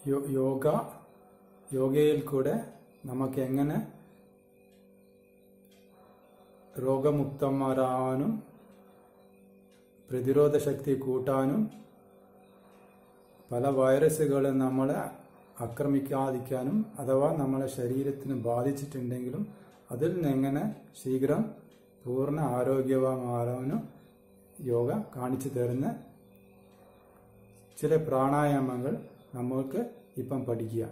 യോ- യോഗ യോഗയിൽ കൂടെ നമുക്ക് എങ്ങനെ രോഗമുക്തന്മാരാവാനും പ്രതിരോധ ശക്തി കൂട്ടാനും പല വൈറസുകളും നമ്മളെ ആക്രമിക്കാതിരിക്കാനും അഥവാ നമ്മളെ ശരീരത്തിന് ബാധിച്ചിട്ടുണ്ടെങ്കിലും അതിൽ നിന്ന് എങ്ങനെ ശീഘ്രം പൂർണ്ണ ആരോഗ്യവാനാവാനും യോഗ കാണിച്ചു തരുന്ന ചില പ്രാണായാമങ്ങൾ നമ്മൾക്ക് ഇപ്പം പഠിക്കുക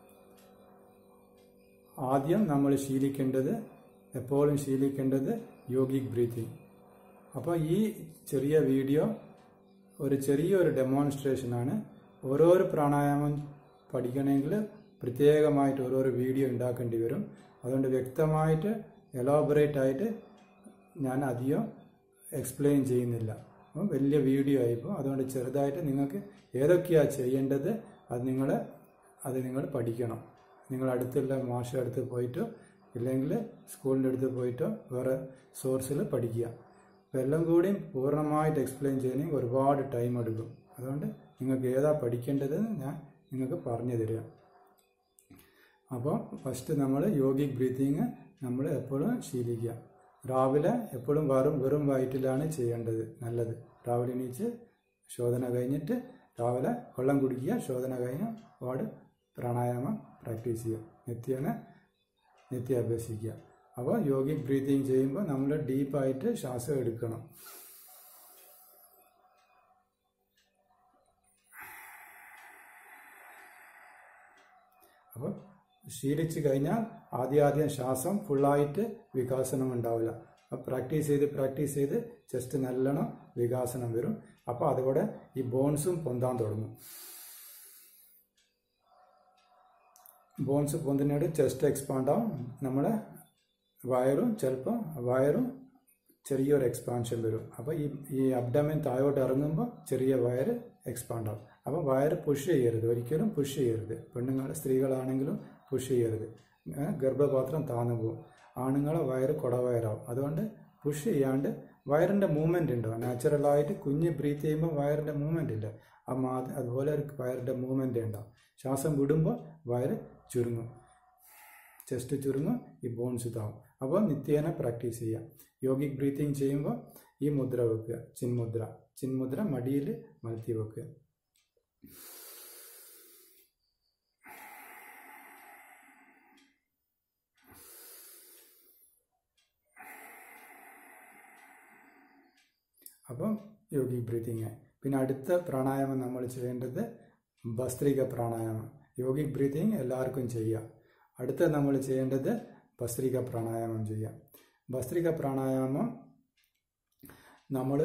ആദ്യം നമ്മൾ ശീലിക്കേണ്ടത് എപ്പോഴും ശീലിക്കേണ്ടത് യോഗിക് ബ്രീത്തിങ് അപ്പോൾ ഈ ചെറിയ വീഡിയോ ഒരു ചെറിയൊരു ഡെമോൺസ്ട്രേഷനാണ് ഓരോരോ പ്രാണായാമം പഠിക്കണമെങ്കിൽ പ്രത്യേകമായിട്ട് ഓരോരോ വീഡിയോ ഉണ്ടാക്കേണ്ടി വരും അതുകൊണ്ട് വ്യക്തമായിട്ട് എലോബറേറ്റ് ആയിട്ട് ഞാൻ അധികം എക്സ്പ്ലെയിൻ ചെയ്യുന്നില്ല അപ്പം വലിയ വീഡിയോ ആയിപ്പോൾ അതുകൊണ്ട് ചെറുതായിട്ട് നിങ്ങൾക്ക് ഏതൊക്കെയാണ് ചെയ്യേണ്ടത് അത് നിങ്ങൾ അത് നിങ്ങൾ പഠിക്കണം നിങ്ങൾ അടുത്തുള്ള മാഷ അടുത്ത് പോയിട്ടോ ഇല്ലെങ്കിൽ സ്കൂളിൻ്റെ അടുത്ത് പോയിട്ടോ വേറെ സോഴ്സിൽ പഠിക്കുക അപ്പോൾ എല്ലാം കൂടിയും പൂർണ്ണമായിട്ട് എക്സ്പ്ലെയിൻ ചെയ്യണമെങ്കിൽ ഒരുപാട് ടൈം എടുക്കും അതുകൊണ്ട് നിങ്ങൾക്ക് ഏതാ പഠിക്കേണ്ടതെന്ന് ഞാൻ നിങ്ങൾക്ക് പറഞ്ഞു തരിക അപ്പോൾ ഫസ്റ്റ് നമ്മൾ യോഗിക് ബ്രീത്തിങ് നമ്മൾ എപ്പോഴും ശീലിക്കുക രാവിലെ എപ്പോഴും വെറും വെറും വയറ്റിലാണ് ചെയ്യേണ്ടത് നല്ലത് രാവിലെ എണീച്ച് ശോധന കഴിഞ്ഞിട്ട് രാവിലെ വെള്ളം കുടിക്കുക ശോധന കഴിഞ്ഞ് ഒരുപാട് പ്രാണായാമം പ്രാക്ടീസ് ചെയ്യുക നിത്യേന നിത്യം അഭ്യസിക്കുക അപ്പോൾ യോഗിക് ബ്രീത്തിങ് ചെയ്യുമ്പോൾ നമ്മൾ ഡീപ്പായിട്ട് ശ്വാസം എടുക്കണം അപ്പോൾ ശീലിച്ചു കഴിഞ്ഞാൽ ആദ്യം ആദ്യം ശ്വാസം ഫുള്ളായിട്ട് വികാസനം ഉണ്ടാവില്ല അപ്പോൾ പ്രാക്ടീസ് ചെയ്ത് പ്രാക്ടീസ് ചെയ്ത് ജസ്റ്റ് നല്ലോണം വികാസനം വരും അപ്പോൾ അതോടെ ഈ ബോൺസും പൊന്താൻ തുടങ്ങും ബോൺസ് പൊന്തിനോട് ചെസ്റ്റ് എക്സ്പാൻഡ് ആവും നമ്മുടെ വയറും ചിലപ്പോൾ വയറും ചെറിയൊരു എക്സ്പാൻഷൻ വരും അപ്പോൾ ഈ ഈ അബ്ഡമൻ താഴോട്ട് ഇറങ്ങുമ്പോൾ ചെറിയ വയറ് എക്സ്പാൻഡ് ആവും അപ്പോൾ വയറ് പുഷ് ചെയ്യരുത് ഒരിക്കലും പുഷ് ചെയ്യരുത് പെണ്ണുങ്ങൾ സ്ത്രീകളാണെങ്കിലും പുഷ് ചെയ്യരുത് ഏ, ഗർഭപാത്രം താന്നു പോകും ആണുങ്ങളെ വയറ് കുടവയറാവും അതുകൊണ്ട് പുഷ് ചെയ്യാണ്ട് വയറിൻ്റെ മൂവ്മെൻ്റ് ഉണ്ടാവും നാച്ചുറലായിട്ട് കുഞ്ഞ് ബ്രീത്ത് ചെയ്യുമ്പോൾ വയറിൻ്റെ മൂവ്മെൻ്റ് ഇല്ല ആ മാ അതുപോലെ ഒരു വയറിൻ്റെ മൂവ്മെൻ്റ് ഉണ്ടാവും ശ്വാസം വിടുമ്പോൾ വയറ് ചുരുങ്ങും ചെസ്റ്റ് ചുരുങ്ങും ഈ ബോൺസ് ഇതാവും അപ്പോൾ നിത്യേന പ്രാക്ടീസ് ചെയ്യുക യോഗിക് ബ്രീത്തിങ് ചെയ്യുമ്പോൾ ഈ മുദ്ര വെക്കുക ചിന്മുദ്ര ചിന്മുദ്ര മടിയിൽ മലത്തി വെക്കുക അപ്പം യോഗിക് ബ്രീത്തിങ് പിന്നെ അടുത്ത പ്രാണായാമം നമ്മൾ ചെയ്യേണ്ടത് ഭസ്ത്രിക പ്രാണായാമം യോഗിക് ബ്രീത്തിങ് എല്ലാവർക്കും ചെയ്യാം അടുത്ത നമ്മൾ ചെയ്യേണ്ടത് ഭസ്ത്രിക പ്രാണായാമം ചെയ്യാം ഭസ്ത്രിക പ്രാണായാമം നമ്മൾ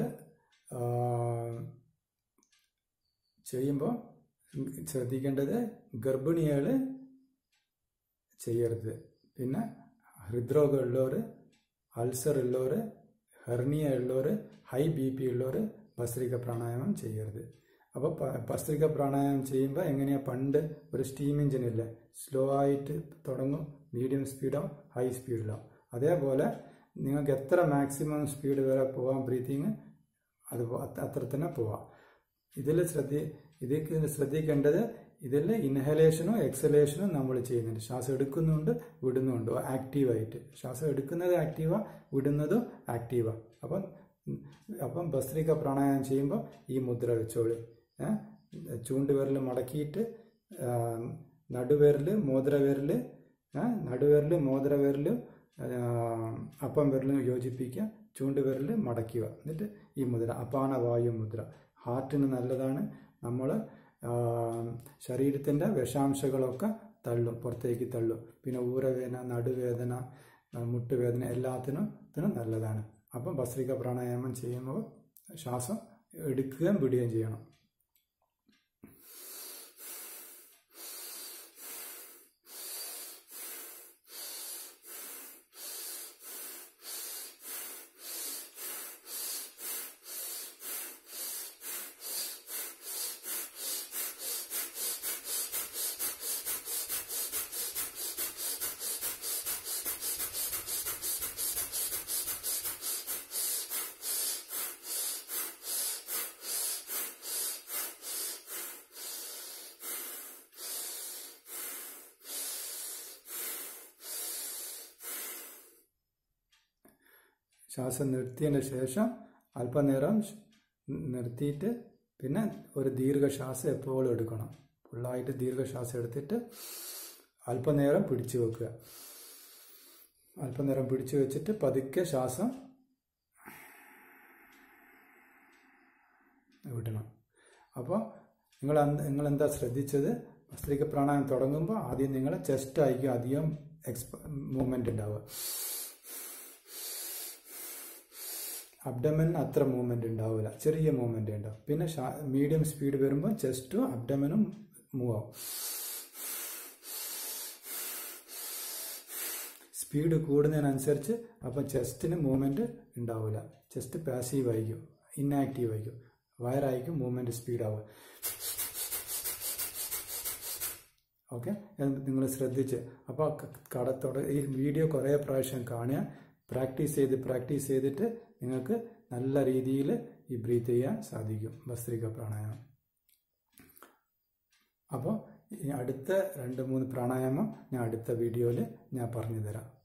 ചെയ്യുമ്പോൾ ശ്രദ്ധിക്കേണ്ടത് ഗർഭിണികൾ ചെയ്യരുത് പിന്നെ ഹൃദ്രോഗം ഉള്ളവർ അൾസർ ഉള്ളവർ ഹെർണിയ ഉള്ളവർ ഹൈ ബി പി ഉള്ളവർ ഭസ്ത്രിക പ്രാണായാമം ചെയ്യരുത് അപ്പോൾ ഭസ്ത്രിക പ്രാണായാമം ചെയ്യുമ്പോൾ എങ്ങനെയാണ് പണ്ട് ഒരു സ്റ്റീം എഞ്ചിൻ ഇല്ലേ സ്ലോ ആയിട്ട് തുടങ്ങും മീഡിയം സ്പീഡാവും ഹൈ സ്പീഡിലാവും അതേപോലെ നിങ്ങൾക്ക് എത്ര മാക്സിമം സ്പീഡ് വരെ പോകാം ബ്രീത്തിങ് അത് പോ- അത്ര- അത്ര തന്നെ പോവാം ഇതിൽ ശ്രദ്ധി ഇതിൽ ശ്രദ്ധിക്കേണ്ടത് ഇതിൽ ഇൻഹലേഷനും എക്സലേഷനും നമ്മൾ ചെയ്യുന്നുണ്ട് ശ്വാസം എടുക്കുന്നുണ്ട് വിടുന്നുണ്ട് ആക്റ്റീവായിട്ട് ശ്വാസം എടുക്കുന്നത് ആക്റ്റീവാ വിടുന്നതും ആക്റ്റീവാ അപ്പം ഉം, അപ്പം ഭസ്ത്രിക പ്രാണായാമം ചെയ്യുമ്പോൾ ഈ മുദ്ര വെച്ചോളി ഏ? ചൂണ്ടുവിരൽ മടക്കിയിട്ട് ആ, നടുവിരൽ മോതിരവിരൽ ഏ? നടുവിരൽ മോതിരവിരൽ ആ, അപ്പം വിരലും യോജിപ്പിക്കുക ചൂണ്ടുവിരൽ മടക്കുക എന്നിട്ട് ഈ മുദ്ര അപാന വായു മുദ്ര ഹാർട്ടിന് നല്ലതാണ് നമ്മൾ ശരീരത്തിൻ്റെ വിഷാംശങ്ങളൊക്കെ തള്ളും പുറത്തേക്ക് തള്ളും പിന്നെ ഊരവേദന നടുവേദന ആ, മുട്ടുവേദന എല്ലാത്തിനും ഇതിനും നല്ലതാണ് അപ്പം ഭസ്ത്രിക പ്രാണായാമം ചെയ്യുമ്പോൾ ശ്വാസം എടുക്കുകയും വിടുകയും ചെയ്യണം ശ്വാസം നിർത്തിയതിന് ശേഷം അല്പനേരം ശ്- നിർത്തിയിട്ട് പിന്നെ ഒരു ദീർഘശ്വാസം എപ്പോഴും എടുക്കണം ഫുള്ളായിട്ട് ദീർഘശ്വാസം എടുത്തിട്ട് അല്പനേരം പിടിച്ചു വെക്കുക അല്പനേരം പിടിച്ചു വെച്ചിട്ട് പതുക്കെ ശ്വാസം വിടണം അപ്പോൾ നിങ്ങൾ നിങ്ങൾ എന്താ ശ്രദ്ധിച്ചത് ഭസ്ത്രിക പ്രാണായാമം തുടങ്ങുമ്പോൾ ആദ്യം നിങ്ങൾ ചെസ്റ്റ് ആയിരിക്കും അധികം എക്സ്പ മൂവ്മെന്റ് ഉണ്ടാവുക അബ്ഡമൻ അത്ര മൂവ്മെന്റ് ഉണ്ടാവില്ല ചെറിയ മൂവ്മെന്റ് ഉണ്ടാവും പിന്നെ മീഡിയം സ്പീഡ് വരുമ്പോൾ ചെസ്റ്റും അബ്ഡമനും മൂവ് ആവും സ്പീഡ് കൂടുന്നതിനനുസരിച്ച് അപ്പം ചെസ്റ്റിന് മൂവ്മെന്റ് ഉണ്ടാവില്ല ചെസ്റ്റ് പാസീവ് ആയിരിക്കും ഇന്നാക്റ്റീവ് ആയിരിക്കും വയറായിരിക്കും മൂവ്മെന്റ് സ്പീഡ് ആവുക ഓക്കെ നിങ്ങൾ ശ്രദ്ധിച്ച് അപ്പോൾ കടത്തോടെ ഈ വീഡിയോ കുറേ പ്രാവശ്യം കാണുക പ്രാക്ടീസ് ചെയ്ത് പ്രാക്ടീസ് ചെയ്തിട്ട് നിങ്ങൾക്ക് നല്ല രീതിയിൽ ഈ ബ്രീത്ത് ചെയ്യാൻ സാധിക്കും ഭസ്ത്രിക പ്രാണായാമം അപ്പോൾ ഈ അടുത്ത രണ്ട് മൂന്ന് പ്രാണായാമം ഞാൻ അടുത്ത വീഡിയോയിൽ ഞാൻ പറഞ്ഞു തരാം